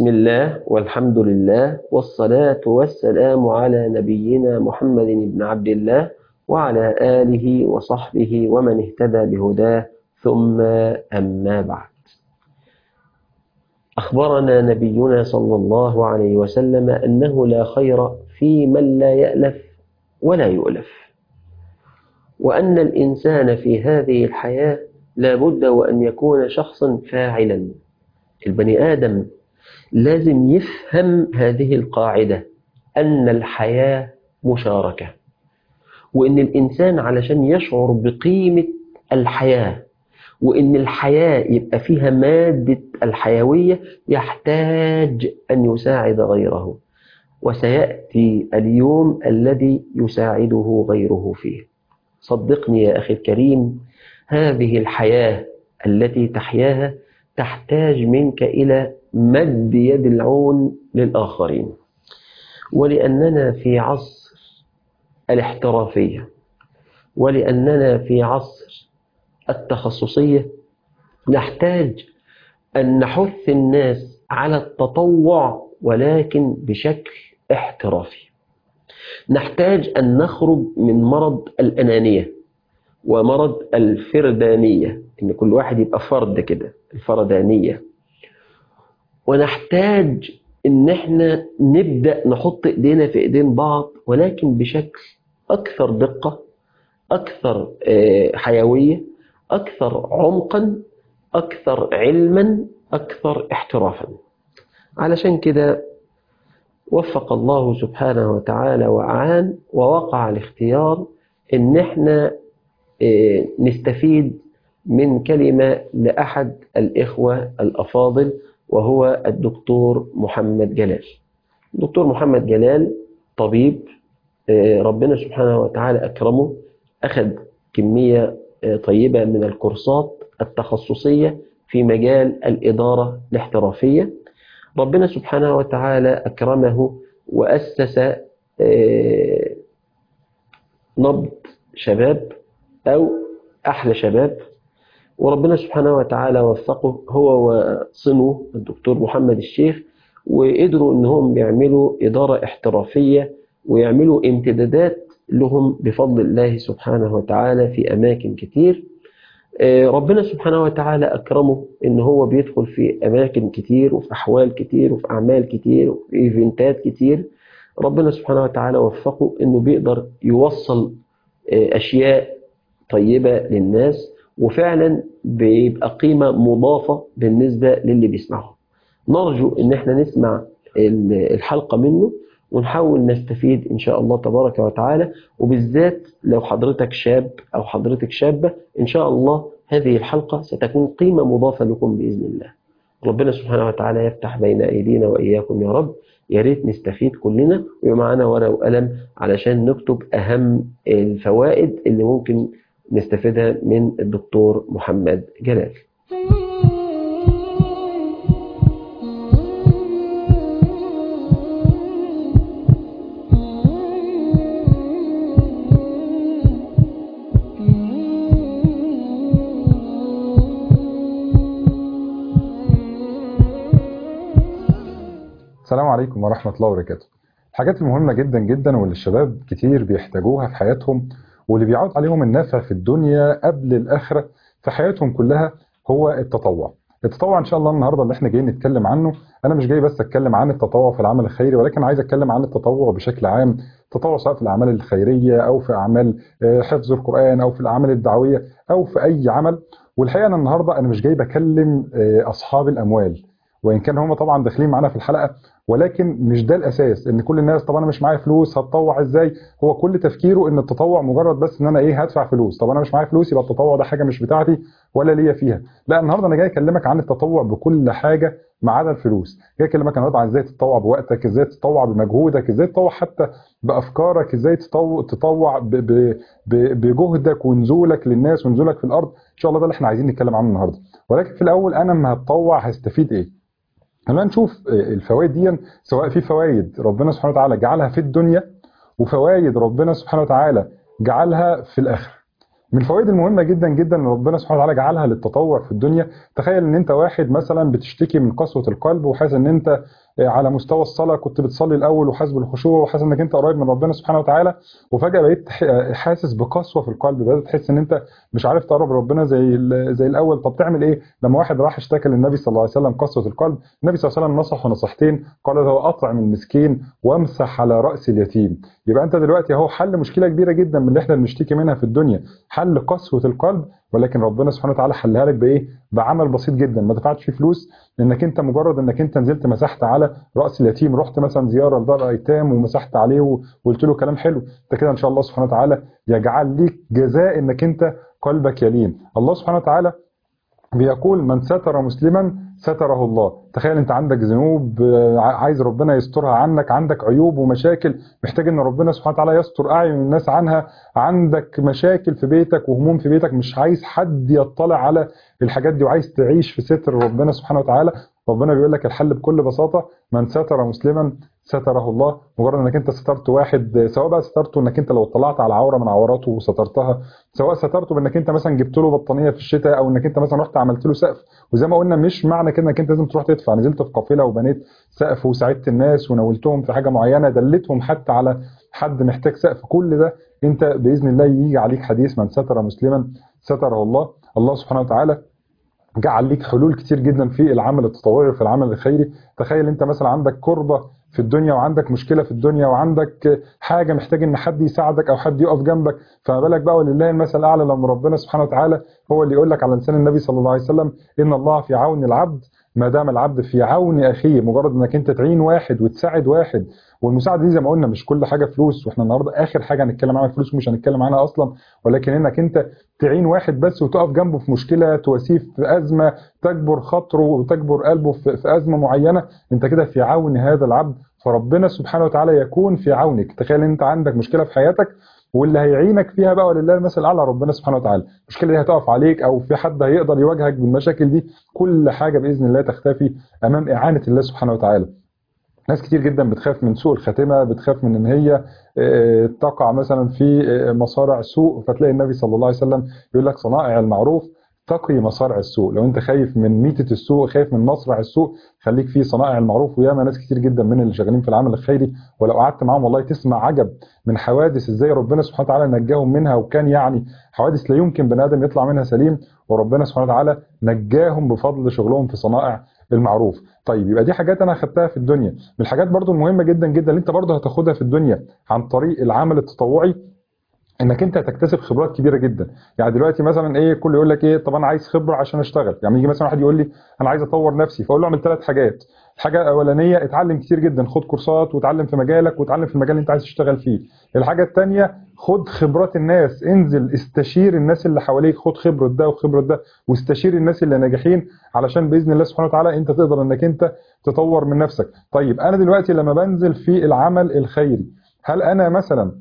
بسم الله والحمد لله والصلاة والسلام على نبينا محمد بن عبد الله وعلى آله وصحبه ومن اهتدى بهداه ثم أما بعد أخبرنا نبينا صلى الله عليه وسلم أنه لا خير في من لا يألف ولا يؤلف وأن الإنسان في هذه الحياة لا بد وأن يكون شخصا فاعلا البني آدم لازم يفهم هذه القاعدة أن الحياة مشاركة وأن الإنسان علشان يشعر بقيمة الحياة وأن الحياة يبقى فيها مادة الحيوية يحتاج أن يساعد غيره وسيأتي اليوم الذي يساعده غيره فيه صدقني يا أخي الكريم هذه الحياة التي تحياها تحتاج منك إلى مد يد العون للآخرين ولأننا في عصر الاحترافية ولأننا في عصر التخصصية نحتاج أن نحث الناس على التطوع ولكن بشكل احترافي نحتاج أن نخرج من مرض الأنانية ومرض الفردانية إن كل واحد يبقى فرد كده الفردانية ونحتاج إن إحنا نبدأ نحط إيدينا في إيدين بعض ولكن بشكل أكثر دقة أكثر حيوية أكثر عمقا أكثر علما أكثر احترافا علشان كده وفق الله سبحانه وتعالى وأعان ووقع الاختيار إن إحنا نستفيد من كلمة لأحد الإخوة الأفاضل وهو الدكتور محمد جلال الدكتور محمد جلال طبيب ربنا سبحانه وتعالى أكرمه أخذ كمية طيبة من الكورسات التخصصية في مجال الإدارة الاحترافية ربنا سبحانه وتعالى أكرمه وأسس نبض شباب أو أحلى شباب وربنا سبحانه وتعالى وفقه هو وصنه الدكتور محمد الشيخ وقدروا انهم يعملوا إدارة احترافية ويعملوا امتدادات لهم بفضل الله سبحانه وتعالى في أماكن كتير ربنا سبحانه وتعالى أكرمه إن هو بيدخل في أماكن كتير وفي أحوال كتير وفي أعمال كتير وفي إيفنتات كتير ربنا سبحانه وتعالى وفقه إنه بيقدر يوصل أشياء طيبة للناس وفعلا بيبقى قيمة مضافة بالنسبة للي بيسمعه نرجو ان احنا نسمع الحلقة منه ونحاول نستفيد ان شاء الله تبارك وتعالى وبالذات لو حضرتك شاب او حضرتك شابة ان شاء الله هذه الحلقة ستكون قيمة مضافة لكم بإذن الله ربنا سبحانه وتعالى يفتح بين أيدينا وإياكم يا رب يا ريت نستفيد كلنا ويبقى معانا ورقة وقلم علشان نكتب أهم الفوائد اللي ممكن نستفيدها من الدكتور محمد جلال السلام عليكم ورحمة الله وبركاته الحاجات المهمة جدا جدا واللي الشباب كتير بيحتاجوها في حياتهم واللي بيعود عليهم النفع في الدنيا قبل الآخرة في حياتهم كلها هو التطوع التطوع ان شاء الله النهارده اللي احنا جايين نتكلم عنه انا مش جاي بس اتكلم عن التطوع في العمل الخيري ولكن عايز اتكلم عن التطوع بشكل عام التطوع سواء في الاعمال الخيريه او في اعمال حفظ القران او في الاعمال الدعويه او في اي عمل والحقيقه انا النهارده انا مش جاي بكلم اصحاب الاموال وان كان هم طبعا داخلين معانا في الحلقه ولكن مش ده الاساس ان كل الناس طب انا مش معايا فلوس هتطوع ازاي هو كل تفكيره ان التطوع مجرد بس ان انا ايه هدفع فلوس طب انا مش معايا فلوس يبقى التطوع ده حاجه مش بتاعتي ولا ليا فيها لا النهارده انا جاي اكلمك عن التطوع بكل حاجه ما عدا الفلوس جاي اكلمك النهارده عن ازاي تتطوع بوقتك ازاي تتطوع بمجهودك ازاي تتطوع حتى بافكارك ازاي تطوع تطوع ب... ب... ب... بجهدك ونزولك للناس ونزولك في الارض ان شاء الله ده اللي احنا عايزين نتكلم عنه النهارده ولكن في الاول انا لما هتطوع هستفيد ايه خلينا نشوف الفوائد دي سواء في فوائد ربنا سبحانه وتعالى جعلها في الدنيا وفوائد ربنا سبحانه وتعالى جعلها في الاخره من الفوائد المهمة جدا جدا ان ربنا سبحانه وتعالى جعلها للتطوع في الدنيا تخيل ان انت واحد مثلا بتشتكي من قسوة القلب وحاسس ان انت على مستوى الصلاة كنت بتصلي الاول وحاسس بالخشوع وحاسس انك انت قريب من ربنا سبحانه وتعالى وفجأة بقيت حاسس بقسوة في القلب بدأت تحس ان انت مش عارف تقرب ربنا زي زي الاول طب تعمل ايه لما واحد راح اشتكى للنبي صلى الله عليه وسلم قسوة القلب النبي صلى الله عليه وسلم نصحه نصيحتين قال له اطعم المسكين وامسح على رأس اليتيم يبقى انت دلوقتي اهو حل مشكلة كبيرة جدا من اللي احنا بنشتكي منها في الدنيا حل قسوة القلب ولكن ربنا سبحانه وتعالى حلها لك بايه بعمل بسيط جدا ما دفعتش فيه فلوس لانك انت مجرد انك انت نزلت مسحت على راس اليتيم رحت مثلا زياره لدار ايتام ومسحت عليه وقلت له كلام حلو انت كده ان شاء الله سبحانه وتعالى يجعل ليك جزاء انك انت قلبك يلين الله سبحانه وتعالى بيقول من ستر مسلما ستره الله تخيل انت عندك ذنوب عايز ربنا يسترها عنك عندك عيوب ومشاكل محتاج ان ربنا سبحانه وتعالى يستر اعين الناس عنها عندك مشاكل في بيتك وهموم في بيتك مش عايز حد يطلع على الحاجات دي وعايز تعيش في ستر ربنا سبحانه وتعالى ربنا بيقول لك الحل بكل بساطة من ستر مسلما ستره الله مجرد انك انت سترت واحد سواء بقى سترته انك انت لو اطلعت على عوره من عوراته وسترتها سواء سترته بانك انت مثلا جبت له بطانيه في الشتاء او انك انت مثلا رحت عملت له سقف وزي ما قلنا مش معنى كده انك انت لازم تروح تدفع نزلت في قافله وبنيت سقف وساعدت الناس ونولتهم في حاجه معينه دلتهم حتى على حد محتاج سقف كل ده انت باذن الله يجي عليك حديث من ستر مسلما ستره الله الله سبحانه وتعالى جعل ليك حلول كتير جدا في العمل التطوعي وفي العمل الخيري تخيل انت مثلا عندك كربة في الدنيا وعندك مشكلة في الدنيا وعندك حاجة محتاج ان حد يساعدك او حد يقف جنبك فما بالك بقى ولله المثل الاعلى لما ربنا سبحانه وتعالى هو اللي يقول لك على لسان النبي صلى الله عليه وسلم ان الله في عون العبد ما دام العبد في عون اخيه مجرد انك انت تعين واحد وتساعد واحد والمساعده دي زي ما قلنا مش كل حاجه فلوس واحنا النهارده اخر حاجه هنتكلم عنها فلوس ومش هنتكلم عنها اصلا ولكن انك انت تعين واحد بس وتقف جنبه في مشكله تواسيه في ازمه تجبر خاطره وتجبر قلبه في, في ازمه معينه انت كده في عون هذا العبد فربنا سبحانه وتعالى يكون في عونك تخيل انت عندك مشكله في حياتك واللي هيعينك فيها بقى ولله المثل الاعلى ربنا سبحانه وتعالى المشكله دي هتقف عليك او في حد هيقدر يواجهك بالمشاكل دي كل حاجه باذن الله تختفي امام اعانه الله سبحانه وتعالى ناس كتير جدا بتخاف من سوء الخاتمه بتخاف من ان هي تقع مثلا في مصارع سوء فتلاقي النبي صلى الله عليه وسلم يقول لك صنائع المعروف تقي مصارع السوء لو انت خايف من ميتة السوء خايف من مصرع السوء خليك في صنائع المعروف وياما ناس كتير جدا من اللي شغالين في العمل الخيري ولو قعدت معاهم والله تسمع عجب من حوادث ازاي ربنا سبحانه وتعالى نجاهم منها وكان يعني حوادث لا يمكن بني ادم يطلع منها سليم وربنا سبحانه وتعالى نجاهم بفضل شغلهم في صنائع المعروف طيب يبقى دي حاجات انا اخدتها في الدنيا من الحاجات برضو المهمه جدا جدا اللي انت برضو هتاخدها في الدنيا عن طريق العمل التطوعي انك انت هتكتسب خبرات كبيره جدا يعني دلوقتي مثلا ايه كل يقول لك ايه طب انا عايز خبره عشان اشتغل يعني يجي مثلا واحد يقول لي انا عايز اطور نفسي فاقول له اعمل ثلاث حاجات الحاجه الاولانيه اتعلم كتير جدا خد كورسات وتعلم في مجالك وتعلم في المجال اللي انت عايز تشتغل فيه الحاجه الثانيه خد خبرات الناس انزل استشير الناس اللي حواليك خد خبره ده وخبره ده واستشير الناس اللي ناجحين علشان باذن الله سبحانه وتعالى انت تقدر انك انت تطور من نفسك طيب انا دلوقتي لما بنزل في العمل الخيري هل انا مثلا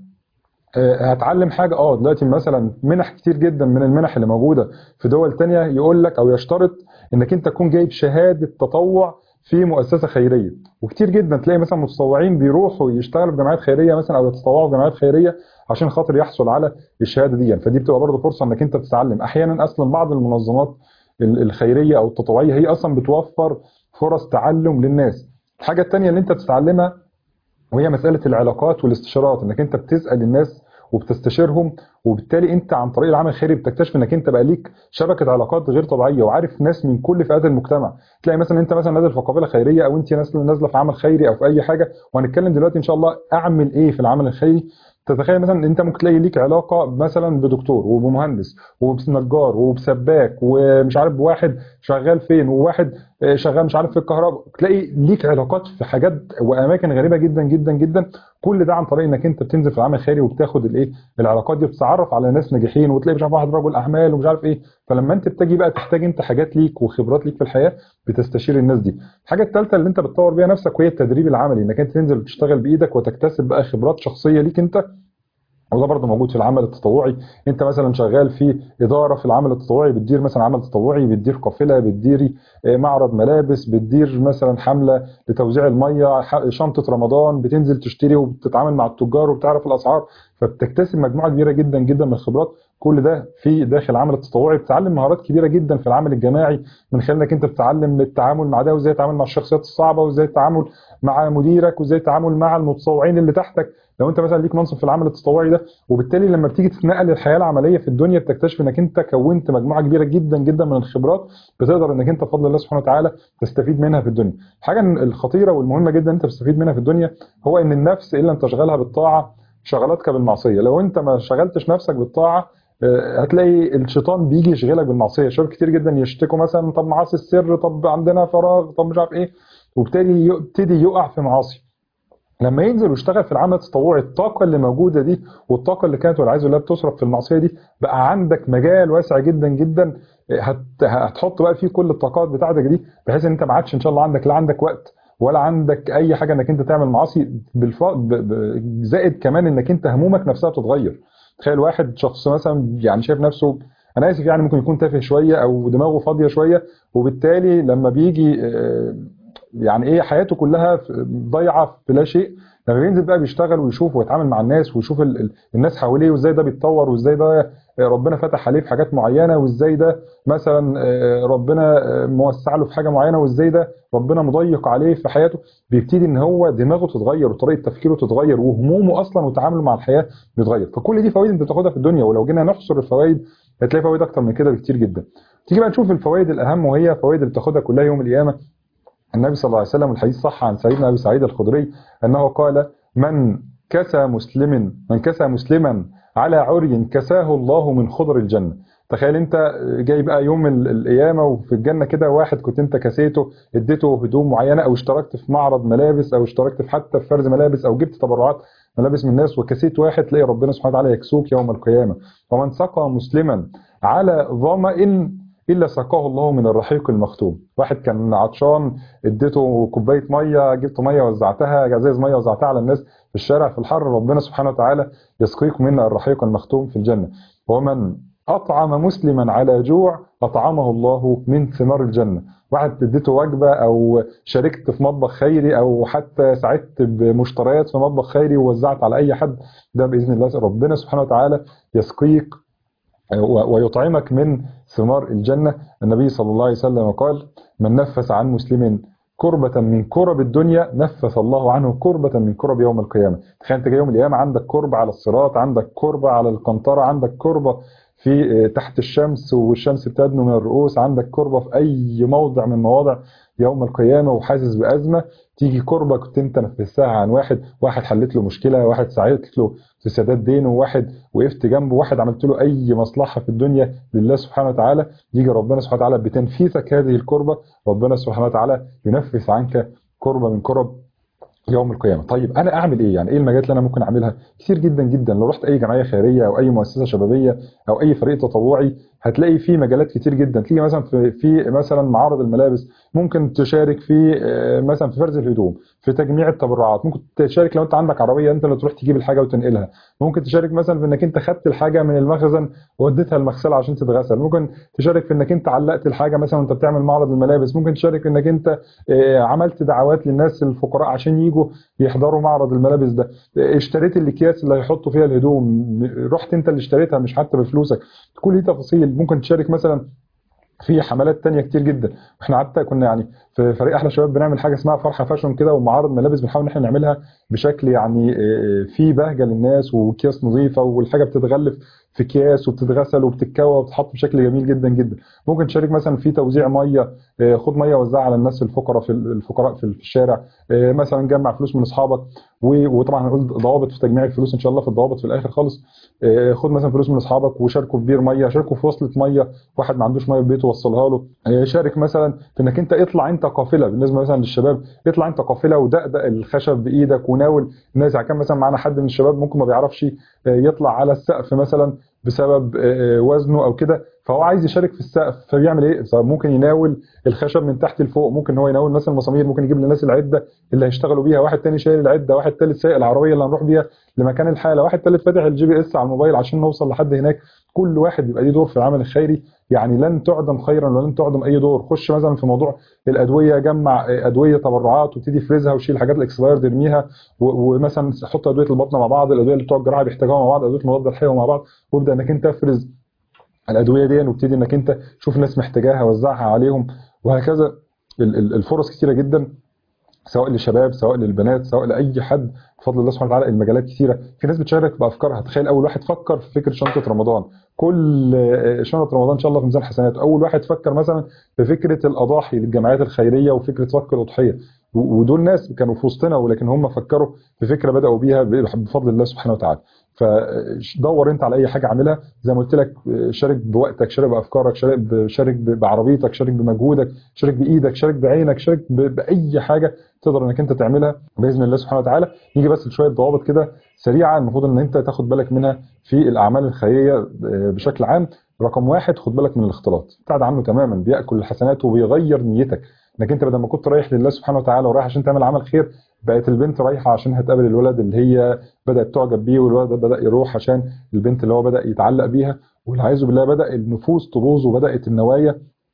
هتعلم حاجة اه دلوقتي مثلا منح كتير جدا من المنح اللي موجودة في دول تانية يقول لك او يشترط انك انت تكون جايب شهادة تطوع في مؤسسة خيرية وكتير جدا تلاقي مثلا متطوعين بيروحوا يشتغلوا في جمعيات خيرية مثلا او يتطوعوا في جمعيات خيرية عشان خاطر يحصل على الشهادة دي فدي بتبقى برضه فرصة انك انت تتعلم احيانا اصلا بعض المنظمات الخيرية او التطوعية هي اصلا بتوفر فرص تعلم للناس الحاجة التانية اللي انت بتتعلمها وهي مسألة العلاقات والاستشارات انك انت بتسأل الناس وبتستشيرهم وبالتالي انت عن طريق العمل الخيري بتكتشف انك انت بقى ليك شبكه علاقات غير طبيعيه وعارف ناس من كل فئات المجتمع تلاقي مثلا انت مثلا نازل في قافله خيريه او انت نازله في عمل خيري او في اي حاجه وهنتكلم دلوقتي ان شاء الله اعمل ايه في العمل الخيري تتخيل مثلا انت ممكن تلاقي ليك علاقه مثلا بدكتور وبمهندس وبنجار وبسباك ومش عارف بواحد شغال فين وواحد شغال مش عارف في الكهرباء تلاقي ليك علاقات في حاجات واماكن غريبه جدا جدا جدا كل ده عن طريق انك انت بتنزل في العمل الخيري وبتاخد الايه العلاقات دي بتتعرف على ناس ناجحين وتلاقي مش عارف واحد رجل اعمال ومش عارف ايه فلما انت بتجي بقى تحتاج انت حاجات ليك وخبرات ليك في الحياه بتستشير الناس دي الحاجه الثالثه اللي انت بتطور بيها نفسك وهي التدريب العملي انك انت تنزل وتشتغل بايدك وتكتسب بقى خبرات شخصيه ليك انت وده برضه موجود في العمل التطوعي انت مثلا شغال في اداره في العمل التطوعي بتدير مثلا عمل تطوعي بتدير قافله بتديري معرض ملابس بتدير مثلا حمله لتوزيع الميه شنطه رمضان بتنزل تشتري وبتتعامل مع التجار وبتعرف الاسعار فبتكتسب مجموعه كبيره جدا جدا من الخبرات كل ده في داخل العمل التطوعي بتتعلم مهارات كبيره جدا في العمل الجماعي من خلال انك انت بتتعلم التعامل مع ده وازاي تتعامل مع الشخصيات الصعبه وازاي التعامل مع مديرك وازاي التعامل مع المتطوعين اللي تحتك لو انت مثلا ليك منصب في العمل التطوعي ده وبالتالي لما بتيجي تتنقل للحياه العمليه في الدنيا بتكتشف انك انت كونت مجموعه كبيره جدا جدا من الخبرات بتقدر انك انت بفضل الله سبحانه وتعالى تستفيد منها في الدنيا الحاجه الخطيره والمهمه جدا انت بتستفيد منها في الدنيا هو ان النفس ان لم تشغلها بالطاعه شغلتك بالمعصيه لو انت ما شغلتش نفسك بالطاعه هتلاقي الشيطان بيجي يشغلك بالمعصيه شباب كتير جدا يشتكوا مثلا طب معاصي السر طب عندنا فراغ طب مش عارف ايه وبالتالي يبتدي يقع في معاصي لما ينزل ويشتغل في العمل التطوعي الطاقه اللي موجوده دي والطاقه اللي كانت والعياذ بالله بتصرف في المعصيه دي بقى عندك مجال واسع جدا جدا هتحط بقى فيه كل الطاقات بتاعتك دي بحيث ان انت ما عادش ان شاء الله عندك لا عندك وقت ولا عندك اي حاجه انك انت تعمل معاصي بالف... زائد كمان انك انت همومك نفسها بتتغير تخيل واحد شخص مثلا يعني شايف نفسه انا اسف يعني ممكن يكون تافه شويه او دماغه فاضيه شويه وبالتالي لما بيجي يعني ايه حياته كلها ضايعه في لا شيء لما بينزل بقى بيشتغل ويشوف ويتعامل مع الناس ويشوف ال... ال... الناس حواليه وازاي ده بيتطور وازاي ده ربنا فتح عليه في حاجات معينه وازاي ده مثلا ربنا موسع له في حاجه معينه وازاي ده ربنا مضيق عليه في حياته بيبتدي ان هو دماغه تتغير وطريقه تفكيره تتغير وهمومه اصلا وتعامله مع الحياه بيتغير فكل دي فوائد انت بتاخدها في الدنيا ولو جينا نحصر الفوائد هتلاقي فوائد اكتر من كده بكتير جدا تيجي بقى نشوف الفوائد الاهم وهي فوائد اللي بتاخدها كلها يوم القيامه النبي صلى الله عليه وسلم الحديث صح عن سيدنا ابي سعيد الخدري انه قال من كسى مسلم من كسى مسلما على عري كساه الله من خضر الجنه تخيل انت جاي بقى يوم القيامه وفي الجنه كده واحد كنت انت كسيته اديته هدوم معينه او اشتركت في معرض ملابس او اشتركت في حتى في فرز ملابس او جبت تبرعات ملابس من الناس وكسيت واحد تلاقي ربنا سبحانه وتعالى يكسوك يوم القيامه ومن سقى مسلما على ظمأ الا سقاه الله من الرحيق المختوم واحد كان عطشان اديته كوبايه ميه جبت ميه وزعتها ازاز ميه وزعتها على الناس في الشارع في الحر ربنا سبحانه وتعالى يسقيكم منا الرحيق المختوم في الجنه ومن اطعم مسلما على جوع اطعمه الله من ثمار الجنه واحد اديته وجبه او شاركت في مطبخ خيري او حتى ساعدت بمشتريات في مطبخ خيري ووزعت على اي حد ده باذن الله ربنا سبحانه وتعالى يسقيك ويطعمك من ثمار الجنة النبي صلى الله عليه وسلم قال من نفس عن مسلم كربة من كرب الدنيا نفس الله عنه كربة من كرب يوم القيامة تخيل انت جاي يوم القيامة عندك كرب على الصراط عندك كربة على القنطرة عندك كربة في تحت الشمس والشمس بتدنو من الرؤوس عندك كربة في أي موضع من مواضع يوم القيامة وحاسس بأزمة تيجي كربة كنت انت نفذتها عن واحد واحد حلت له مشكلة واحد ساعدت له في سداد دينه واحد وقفت جنبه واحد عملت له أي مصلحة في الدنيا لله سبحانه وتعالى يجي ربنا سبحانه وتعالى بتنفيذك هذه الكربة ربنا سبحانه وتعالى ينفذ عنك كربة من كرب يوم القيامة طيب أنا أعمل إيه يعني إيه المجالات اللي أنا ممكن أعملها كتير جدا جدا لو رحت أي جمعية خيرية أو أي مؤسسة شبابية أو أي فريق تطوعي هتلاقي في مجالات كتير جدا تيجي مثلا في, في مثلا معارض الملابس ممكن تشارك في مثلا في فرز الهدوم في تجميع التبرعات ممكن تشارك لو انت عندك عربيه انت اللي تروح تجيب الحاجه وتنقلها ممكن تشارك مثلا في انك انت خدت الحاجه من المخزن ووديتها المغسله عشان تتغسل ممكن تشارك في انك انت علقت الحاجه مثلا وانت بتعمل معرض الملابس ممكن تشارك في انك انت عملت دعوات للناس الفقراء عشان يجوا يحضروا معرض الملابس ده اشتريت الاكياس اللي هيحطوا فيها الهدوم رحت انت اللي اشتريتها مش حتى بفلوسك كل دي تفاصيل ممكن تشارك مثلا في حملات تانية كتير جدا احنا حتى كنا يعني في فريق احلى شباب بنعمل حاجه اسمها فرحه فاشن كده ومعارض ملابس بنحاول ان احنا نعملها بشكل يعني في بهجه للناس واكياس نظيفه والحاجه بتتغلف في اكياس وبتتغسل وبتتكوى وبتتحط بشكل جميل جدا جدا ممكن تشارك مثلا في توزيع ميه خد ميه وزعها على الناس الفقراء في الفقراء في الشارع مثلا جمع فلوس من اصحابك وطبعا هنقول ضوابط في تجميع الفلوس ان شاء الله في الضوابط في الاخر خالص خد مثلا فلوس من اصحابك وشاركوا في بير ميه شاركوا في وصله ميه واحد ما عندوش ميه في بيته وصلها له شارك مثلا في انك انت اطلع انت قافله بالنسبه مثلا للشباب اطلع انت قافله ودقدق الخشب بايدك وناول الناس كان مثلا معانا حد من الشباب ممكن ما بيعرفش يطلع على السقف مثلا بسبب وزنه او كده فهو عايز يشارك في السقف فبيعمل ايه ممكن يناول الخشب من تحت لفوق ممكن هو يناول مثلا المسامير ممكن يجيب للناس العده اللي هيشتغلوا بيها واحد تاني شايل العده واحد تالت سايق العربيه اللي هنروح بيها لمكان الحاله واحد تالت فاتح الجي بي اس على الموبايل عشان نوصل لحد هناك كل واحد بيبقى ليه دور في العمل الخيري يعني لن تعدم خيرا ولن تعدم اي دور خش مثلا في موضوع الادويه جمع ادويه تبرعات وابتدي فريزها وشيل الحاجات الاكسبايرد ارميها ومثلا حط ادويه البطن مع بعض الادويه اللي بتوع الجراحه بيحتاجوها مع بعض ادويه المضاد الحيوي مع بعض وابدا انك انت افرز الادويه دي وابتدي انك انت تشوف الناس محتاجاها وزعها عليهم وهكذا الفرص كثيره جدا سواء للشباب سواء للبنات سواء لاي حد بفضل الله سبحانه وتعالى المجالات كثيره في ناس بتشارك بافكارها تخيل اول واحد فكر في فكره شنطه رمضان كل شنطه رمضان ان شاء الله في ميزان حسناته اول واحد فكر مثلا في فكره الاضاحي للجمعيات الخيريه وفكره فك الاضحيه ودول ناس كانوا في وسطنا ولكن هم فكروا في فكره بداوا بيها بفضل الله سبحانه وتعالى فدور انت على اي حاجه اعملها زي ما قلت لك شارك بوقتك شارك بافكارك شارك شارك بعربيتك شارك بمجهودك شارك بايدك شارك بعينك شارك باي حاجه تقدر انك انت تعملها باذن الله سبحانه وتعالى نيجي بس لشويه ضوابط كده سريعه المفروض ان انت تاخد بالك منها في الاعمال الخيريه بشكل عام رقم واحد خد بالك من الاختلاط ابتعد عنه تماما بياكل الحسنات وبيغير نيتك انك انت بدل ما كنت رايح لله سبحانه وتعالى ورايح عشان تعمل عمل خير بقت البنت رايحه عشان هتقابل الولد اللي هي بدات تعجب بيه والولد بدا يروح عشان البنت اللي هو بدا يتعلق بيها والعياذ بالله بدا النفوس تبوظ وبدات النوايا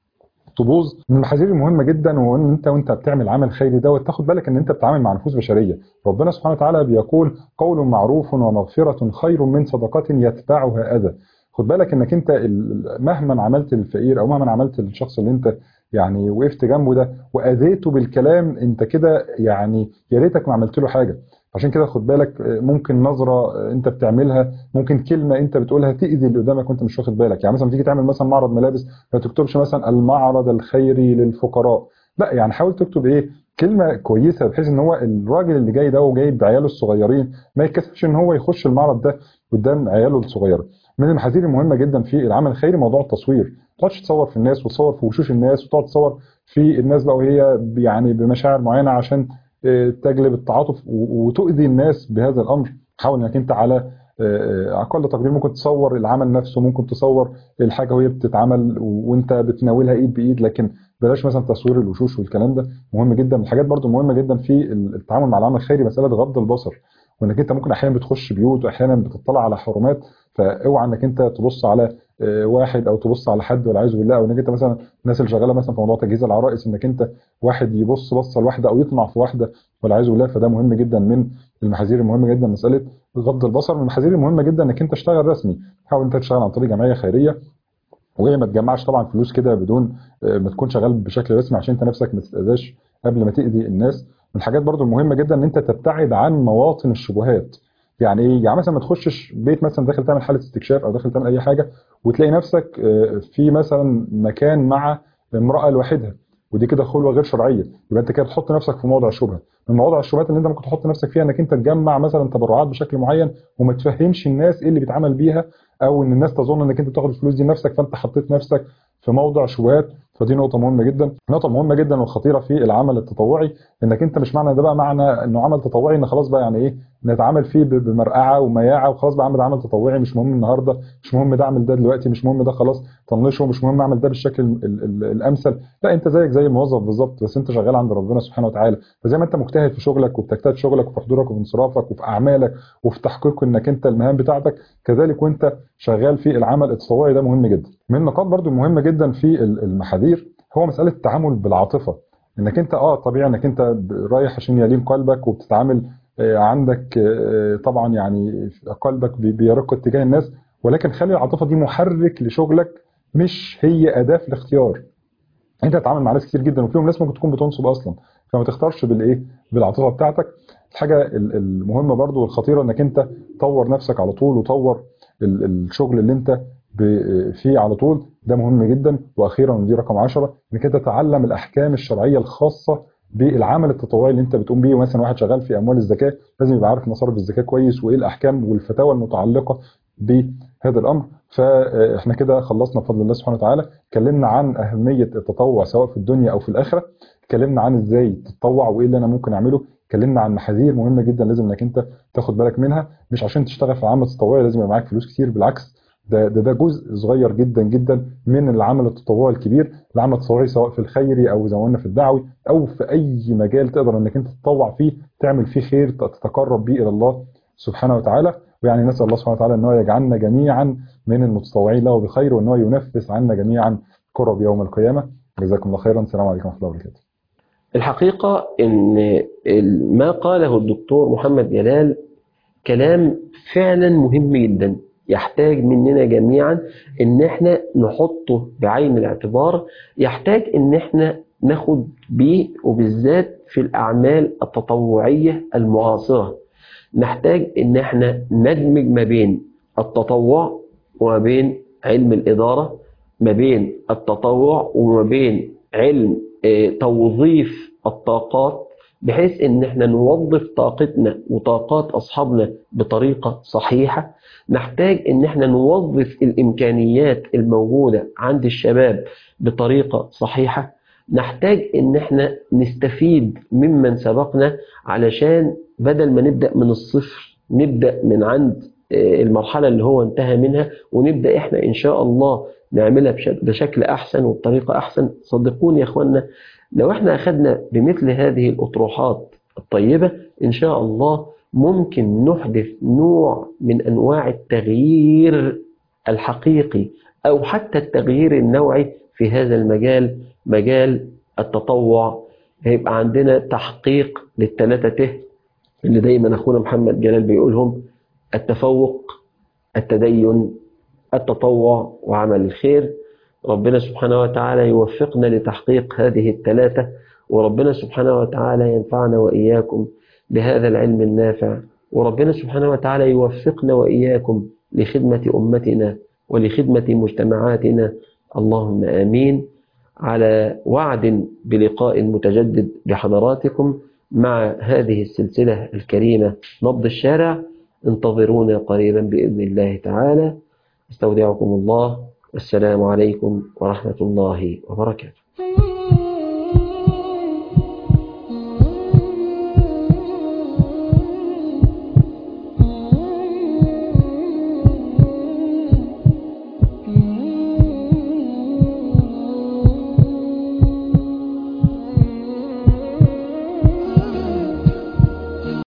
تبوظ من المحاذير المهمه جدا وان انت وانت بتعمل عمل خيري دوت تاخد بالك ان انت بتتعامل مع نفوس بشريه ربنا سبحانه وتعالى بيقول قول معروف ومغفره خير من صدقه يتبعها اذى خد بالك انك انت مهما عملت للفقير او مهما عملت للشخص اللي انت يعني وقفت جنبه ده واذيته بالكلام انت كده يعني يا ريتك ما عملت له حاجه عشان كده خد بالك ممكن نظره انت بتعملها ممكن كلمه انت بتقولها تاذي اللي قدامك وانت مش واخد بالك يعني مثلا تيجي تعمل مثلا معرض ملابس ما تكتبش مثلا المعرض الخيري للفقراء لا يعني حاول تكتب ايه كلمه كويسه بحيث ان هو الراجل اللي جاي ده وجايب بعياله الصغيرين ما يتكسفش ان هو يخش المعرض ده قدام عياله الصغيره من المحاذير المهمه جدا في العمل الخيري موضوع التصوير ما تقعدش تصور في الناس وتصور في وشوش الناس وتقعد تصور في الناس بقى وهي يعني بمشاعر معينه عشان تجلب التعاطف وتؤذي الناس بهذا الامر حاول انك انت على اقل تقدير ممكن تصور العمل نفسه ممكن تصور الحاجه وهي بتتعمل وانت بتناولها ايد بايد لكن بلاش مثلا تصوير الوشوش والكلام ده مهم جدا من الحاجات برضو مهمه جدا في التعامل مع العمل الخيري مساله غض البصر وانك انت ممكن احيانا بتخش بيوت واحيانا بتطلع على حرمات فاوعى انك انت تبص على واحد او تبص على حد والعياذ بالله او انك انت مثلا الناس اللي شغاله مثلا في موضوع تجهيز العرائس انك انت واحد يبص بصه لواحده او يطمع في واحده والعياذ بالله فده مهم جدا من المحاذير المهمه جدا مساله غض البصر من المحاذير المهمه جدا انك انت تشتغل رسمي حاول انت تشتغل عن طريق جمعيه خيريه وهي ما تجمعش طبعا فلوس كده بدون ما تكون شغال بشكل رسمي عشان انت نفسك ما تتاذاش قبل ما تاذي الناس من الحاجات برضو المهمه جدا ان انت تبتعد عن مواطن الشبهات يعني ايه يعني مثلا ما تخشش بيت مثلا داخل تعمل حاله استكشاف او داخل تعمل اي حاجه وتلاقي نفسك في مثلا مكان مع امراه لوحدها ودي كده خلوه غير شرعيه يبقى انت كده بتحط نفسك في موضع شبهه من مواضع الشبهات اللي انت ممكن تحط نفسك فيها انك انت تجمع مثلا تبرعات بشكل معين وما تفهمش الناس ايه اللي بيتعمل بيها او ان الناس تظن انك انت بتاخد الفلوس دي لنفسك فانت حطيت نفسك في موضع شبهات فدي نقطة مهمة جدا، نقطة مهمة جدا وخطيرة في العمل التطوعي انك انت مش معنى ده بقى معنى انه عمل تطوعي ان خلاص بقى يعني ايه نتعامل فيه بمرقعة ومياعة وخلاص بقى اعمل عمل تطوعي مش مهم النهارده، مش مهم ده اعمل ده دلوقتي، مش مهم ده خلاص طنشه، مش مهم اعمل ده بالشكل ال ال الامثل، لا انت زيك زي الموظف بالظبط بس انت شغال عند ربنا سبحانه وتعالى، فزي ما انت مجتهد في شغلك وبتجتهد في شغلك وفي حضورك وفي انصرافك وفي اعمالك وفي تحقيق انك انت المهام بتاعتك كذلك وانت شغال في العمل التطوعي ده مهم جدا. من النقاط برضو المهمة جدا في المحاذير هو مسألة التعامل بالعاطفة انك انت اه طبيعي انك انت رايح عشان يلين قلبك وبتتعامل عندك طبعا يعني قلبك بيرق اتجاه الناس ولكن خلي العاطفة دي محرك لشغلك مش هي أداة في الاختيار انت تتعامل مع ناس كتير جدا وفيهم ناس ممكن تكون بتنصب اصلا فما تختارش بالايه بالعاطفه بتاعتك الحاجه المهمه برضو والخطيره انك انت طور نفسك على طول وطور الشغل اللي انت فيه على طول ده مهم جدا واخيرا ودي رقم 10 انك انت تتعلم الاحكام الشرعيه الخاصه بالعمل التطوعي اللي انت بتقوم بيه مثلا واحد شغال في اموال الزكاه لازم يبقى عارف مصارف الزكاه كويس وايه الاحكام والفتاوى المتعلقه بهذا الامر فاحنا كده خلصنا بفضل الله سبحانه وتعالى اتكلمنا عن اهميه التطوع سواء في الدنيا او في الاخره اتكلمنا عن ازاي تتطوع وايه اللي انا ممكن اعمله اتكلمنا عن محاذير مهمه جدا لازم انك انت تاخد بالك منها مش عشان تشتغل في عمل تطوعي لازم يبقى معاك فلوس كتير بالعكس ده ده ده جزء صغير جدا جدا من العمل التطوعي الكبير العمل التطوعي سواء في الخيري او زي ما قلنا في الدعوي او في اي مجال تقدر انك انت تتطوع فيه تعمل فيه خير تتقرب بيه الى الله سبحانه وتعالى ويعني نسال الله سبحانه وتعالى ان هو يجعلنا جميعا من المتطوعين له بخير وان هو ينفس عنا جميعا كرب يوم القيامه جزاكم الله خيرا السلام عليكم ورحمه الله وبركاته الحقيقة إن ما قاله الدكتور محمد جلال كلام فعلا مهم جدا يحتاج مننا جميعا إن احنا نحطه بعين الاعتبار يحتاج إن احنا ناخد بيه وبالذات في الأعمال التطوعية المعاصرة نحتاج إن احنا ندمج ما بين التطوع وما بين علم الإدارة ما بين التطوع وما بين علم توظيف الطاقات بحيث ان احنا نوظف طاقتنا وطاقات اصحابنا بطريقة صحيحة نحتاج ان احنا نوظف الامكانيات الموجودة عند الشباب بطريقة صحيحة نحتاج ان احنا نستفيد ممن سبقنا علشان بدل ما نبدأ من الصفر نبدأ من عند المرحلة اللي هو انتهى منها ونبدأ احنا ان شاء الله نعملها بشكل احسن وبطريقة احسن صدقوني يا اخوانا لو احنا اخذنا بمثل هذه الاطروحات الطيبة ان شاء الله ممكن نحدث نوع من انواع التغيير الحقيقي او حتى التغيير النوعي في هذا المجال مجال التطوع هيبقى عندنا تحقيق للثلاثة ته اللي دايما اخونا محمد جلال بيقولهم التفوق التدين التطوع وعمل الخير ربنا سبحانه وتعالى يوفقنا لتحقيق هذه الثلاثة وربنا سبحانه وتعالى ينفعنا وإياكم بهذا العلم النافع وربنا سبحانه وتعالى يوفقنا وإياكم لخدمة أمتنا ولخدمة مجتمعاتنا اللهم آمين على وعد بلقاء متجدد بحضراتكم مع هذه السلسلة الكريمة نبض الشارع انتظرونا قريبا بإذن الله تعالى استودعكم الله السلام عليكم ورحمة الله وبركاته